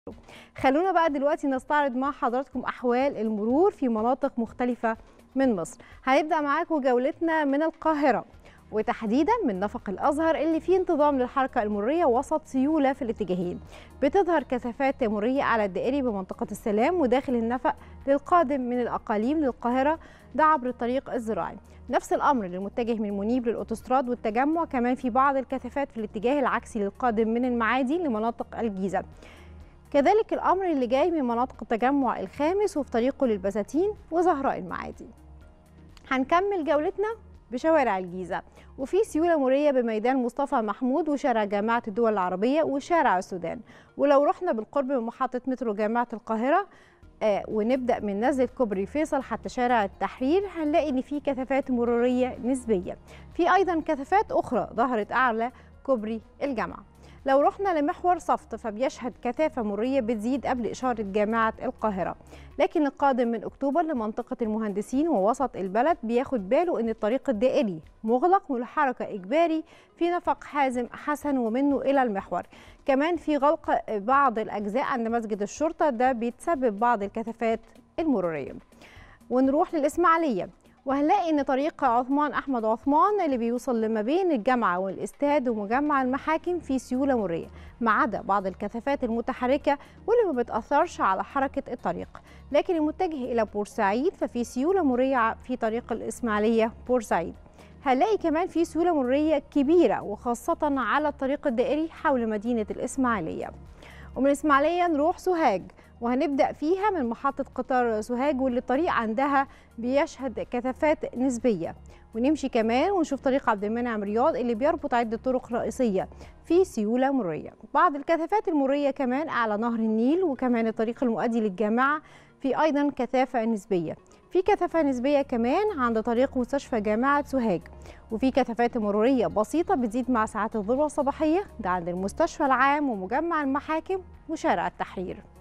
خلونا بقى دلوقتي نستعرض مع حضراتكم أحوال المرور في مناطق مختلفة من مصر هنبدأ معاكم جولتنا من القاهرة وتحديدا من نفق الازهر اللي فيه انتظام للحركه المريه وسط سيوله في الاتجاهين بتظهر كثافات مريه على الدائري بمنطقه السلام وداخل النفق للقادم من الاقاليم للقاهره ده عبر الطريق الزراعي نفس الامر للمتجه من منيب للاوتوستراد والتجمع كمان في بعض الكثافات في الاتجاه العكسي للقادم من المعادي لمناطق الجيزه كذلك الامر اللي جاي من مناطق التجمع الخامس وفي طريقه للبساتين وزهراء المعادي هنكمل جولتنا بشوارع الجيزة وفي سيولة مرية بميدان مصطفى محمود وشارع جامعة الدول العربية وشارع السودان ولو رحنا بالقرب من محطة مترو جامعة القاهرة آه ونبدأ من نزلة كوبري فيصل حتى شارع التحرير هنلاقي إن في كثافات مرورية نسبية في أيضا كثافات أخرى ظهرت أعلى كوبري الجامعة لو رحنا لمحور صفت فبيشهد كثافة مرية بتزيد قبل إشارة جامعة القاهرة لكن القادم من أكتوبر لمنطقة المهندسين ووسط البلد بياخد باله أن الطريق الدائري مغلق والحركة إجباري في نفق حازم حسن ومنه إلى المحور كمان في غلق بعض الأجزاء عند مسجد الشرطة ده بيتسبب بعض الكثافات المرورية ونروح للإسماعيلية وهنلاقي ان طريق عثمان احمد عثمان اللي بيوصل لما بين الجامعه والاستاد ومجمع المحاكم في سيوله مريه ما عدا بعض الكثافات المتحركه واللي ما بتاثرش على حركه الطريق لكن المتجه الى بورسعيد ففي سيوله مريه في طريق الاسماعيليه بورسعيد هنلاقي كمان في سيوله مريه كبيره وخاصه على الطريق الدائري حول مدينه الاسماعيليه ومن الاسماعيليه نروح سوهاج وهنبدا فيها من محطه قطار سوهاج واللي الطريق عندها بيشهد كثافات نسبيه ونمشي كمان ونشوف طريق عبد المنعم رياض اللي بيربط عده طرق رئيسيه في سيوله مريه بعض الكثافات المريه كمان اعلى نهر النيل وكمان الطريق المؤدي للجامعه في ايضا كثافه نسبيه في كثافه نسبيه كمان عند طريق مستشفى جامعه سوهاج وفي كثافات مروريه بسيطه بتزيد مع ساعات الذروه الصباحيه ده عند المستشفى العام ومجمع المحاكم وشارع التحرير